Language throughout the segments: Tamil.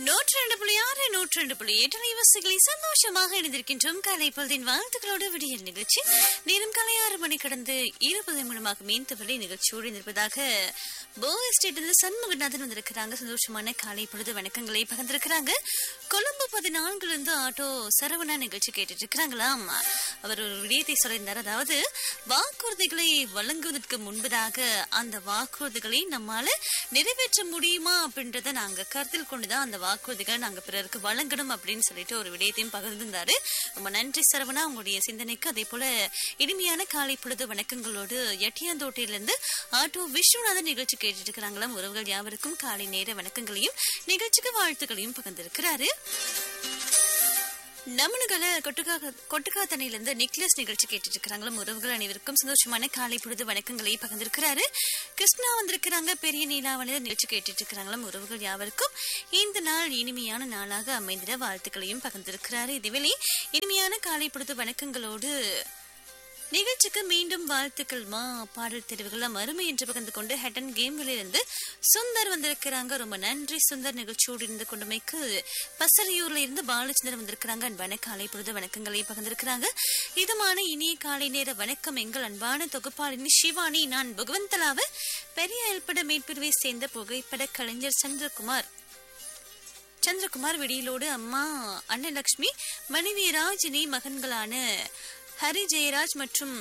நூற்றி ரெண்டு புள்ளி ஆறு நூற்றி ரெண்டு புள்ளி எட்டு அலைவரிசைகளை சந்தோஷமாக இணைந்திருக்கின்றோம் கலை பொழுதின் வாழ்த்துக்களோடு விடியல் நிகழ்ச்சி நேரம் காலை ஆறு மணி கடந்து இருபது நிமிடமாக மீன் தவறி நிகழ்ச்சியோடு இருப்பதாக போ எஸ்டேட் இருந்து சண்முகநாதன் வந்திருக்கிறாங்க சந்தோஷமான காலை பொழுது வணக்கங்களை பகிர்ந்திருக்கிறாங்க கொழும்பு பதினான்குல இருந்து ஆட்டோ சரவணா நிகழ்ச்சி கேட்டுட்டு இருக்கிறாங்களாம் அவர் ஒரு விடயத்தை சொல்லியிருந்தார் அதாவது வாக்குறுதிகளை வழங்குவதற்கு முன்பதாக அந்த வாக்குறுதிகளை நம்மால நிறைவேற்ற முடியுமா அப்படின்றத நாங்க கருத்தில் கொண்டுதான் அந்த வாக்குறுதிகளை நாங்க பிறருக்கு வழங்கணும் அப்படின்னு சொல்லிட்டு ஒரு விடயத்தையும் பகிர்ந்திருந்தாரு ரொம்ப நன்றி சரவணா உங்களுடைய சிந்தனைக்கு அதே போல இனிமையான காலை பொழுது வணக்கங்களோடு எட்டியாந்தோட்டையிலிருந்து ஆட்டோ விஸ்வநாதன் நிகழ்ச்சி கேட்டுட்டு இருக்கிறாங்களாம் உறவுகள் யாவருக்கும் காலை நேர வணக்கங்களையும் நிகழ்ச்சிக்கு வாழ்த்துக்களையும் பகிர்ந்திருக்கிறாரு நம்மனுகளை கொட்டுக்கா கொட்டுக்காத்தனையில இருந்து நிக்லஸ் நிகழ்ச்சி கேட்டுட்டு இருக்கிறாங்களும் உறவுகள் அனைவருக்கும் சந்தோஷமான காலை பொழுது வணக்கங்களை பகிர்ந்திருக்கிறாரு கிருஷ்ணா வந்திருக்கிறாங்க பெரிய நீலாவணி நிகழ்ச்சி கேட்டுட்டு இருக்கிறாங்களும் உறவுகள் யாவருக்கும் இந்த நாள் இனிமையான நாளாக அமைந்திட வாழ்த்துக்களையும் பகிர்ந்திருக்கிறாரு இதுவேளை இனிமையான காலை பொழுது வணக்கங்களோடு நிகழ்ச்சிக்கு மீண்டும் வாழ்த்துக்கள் மா பாடல் தெரிவுகள் அருமை என்று பகிர்ந்து கொண்டு ஹெட்டன் கேம்களிலிருந்து சுந்தர் வந்திருக்கிறாங்க ரொம்ப நன்றி சுந்தர் நிகழ்ச்சியோடு இருந்து கொண்டுமைக்கு பசறையூர்ல இருந்து பாலச்சந்தர் வந்திருக்கிறாங்க அன்பான காலை பொழுது வணக்கங்களை பகிர்ந்திருக்கிறாங்க இதமான இனிய காலை நேர வணக்கம் எங்கள் அன்பான தொகுப்பாளினி சிவானி நான் பகவந்தலாவ பெரிய ஏற்பட மேற்பிரிவை சேர்ந்த புகைப்பட கலைஞர் சந்திரகுமார் சந்திரகுமார் வெடியிலோடு அம்மா அன்னலட்சுமி மனைவி ராஜினி மகன்களான ஹரி ஜெயராஜ் மற்றும்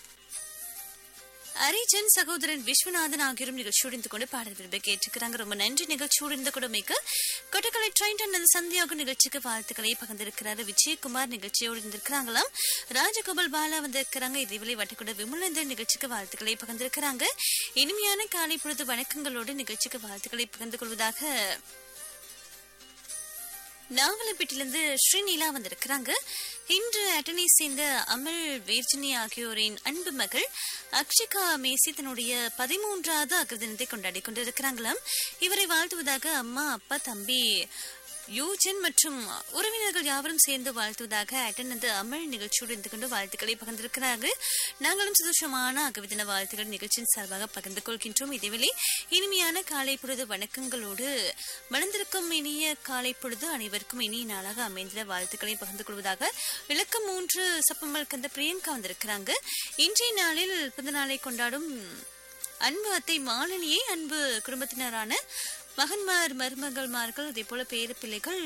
அரிஜன் சகோதரன் விஸ்வநாதன் ஆகியோரும் நிகழ்ச்சியோடு இருந்து கொண்டு பாடல் விரும்ப கேட்டிருக்கிறாங்க ரொம்ப நன்றி நிகழ்ச்சியோடு இருந்த கொடுமைக்கு கொட்டக்கலை ட்ரெயின் அந்த சந்தியாக நிகழ்ச்சிக்கு வாழ்த்துக்களை பகிர்ந்திருக்கிறாரு விஜயகுமார் நிகழ்ச்சியோடு இருந்திருக்கிறாங்களாம் ராஜகோபால் பாலா வந்திருக்கிறாங்க இதேவேளை வட்டக்கூட விமலேந்தர் நிகழ்ச்சிக்கு வாழ்த்துக்களை பகிர்ந்திருக்கிறாங்க இனிமையான காலை பொழுது வணக்கங்களோடு நிகழ்ச்சிக்கு வாழ்த்துக்களை பகிர்ந்து கொள்வதாக நாவலப்பேட்டிலிருந்து ஸ்ரீநீலா வந்திருக்கிறாங்க இன்று அட்டனை சேர்ந்த அமல் வேர்ஜினி ஆகியோரின் அன்பு மகள் அக்ஷிகா மேசி தன்னுடைய பதிமூன்றாவது அகிர்தினத்தை கொண்டாடி கொண்டிருக்கிறாங்களாம் இவரை வாழ்த்துவதாக அம்மா அப்பா தம்பி யூஜன் மற்றும் உறவினர்கள் யாவரும் சேர்ந்து வாழ்த்துவதாக அட்டனது அமல் நிகழ்ச்சியோடு இருந்து கொண்டு வாழ்த்துக்களை பகிர்ந்திருக்கிறார்கள் நாங்களும் சந்தோஷமான அகவிதின வாழ்த்துக்கள் நிகழ்ச்சியின் சார்பாக பகிர்ந்து கொள்கின்றோம் இதேவேளை இனிமையான காலை பொழுது வணக்கங்களோடு மலர்ந்திருக்கும் இனிய காலை பொழுது அனைவருக்கும் இனிய நாளாக அமைந்த வாழ்த்துக்களை பகிர்ந்து கொள்வதாக விளக்கம் மூன்று சப்பமல் கந்த பிரியங்கா வந்திருக்கிறாங்க இன்றைய நாளில் பிறந்த நாளை கொண்டாடும் அன்பு அத்தை மாலினியை அன்பு குடும்பத்தினரான மகன்மார் மருமகள்மார்கள் அதே போல பேர பிள்ளைகள்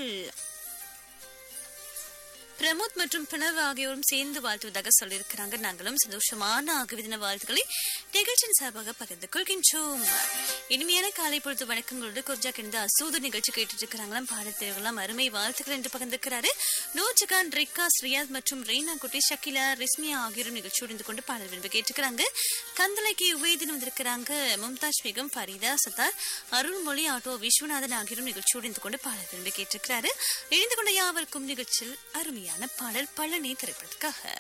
பிரமோத் மற்றும் பிரணவ் ஆகியோரும் சேர்ந்து வாழ்த்துவதாக சொல்லியிருக்கிறாங்க நாங்களும் சந்தோஷமான ஆகவிதின வாழ்த்துக்களை நிகழ்ச்சியின் சார்பாக பகிர்ந்து கொள்கின்றோம் இனிமையான காலை பொழுது வணக்கங்களோடு கொஞ்சா கிடந்த அசூது நிகழ்ச்சி கேட்டுட்டு இருக்கிறாங்களாம் பாடத்தேவங்களாம் அருமை வாழ்த்துக்கள் என்று பகிர்ந்திருக்கிறாரு நூர்ஜகான் ரிக்கா ஸ்ரியாத் மற்றும் ரீனா குட்டி ஷக்கிலா ரிஸ்மியா ஆகியோரும் நிகழ்ச்சியோடு இருந்து கொண்டு பாடல் விரும்பி கேட்டுக்கிறாங்க கந்தலைக்கு உவேதின் வந்திருக்கிறாங்க மும்தாஜ் பேகம் ஃபரீதா சத்தார் அருள்மொழி ஆட்டோ விஸ்வநாதன் ஆகியோரும் நிகழ்ச்சியோடு இருந்து கொண்டு பாடல் விரும்பி கேட்டிருக்கிறாரு இணைந்து கொண்ட யாவருக்கும் நிகழ்ச்சியில் அருமையான பாடல் பழனி திரைப்படத்துக்காக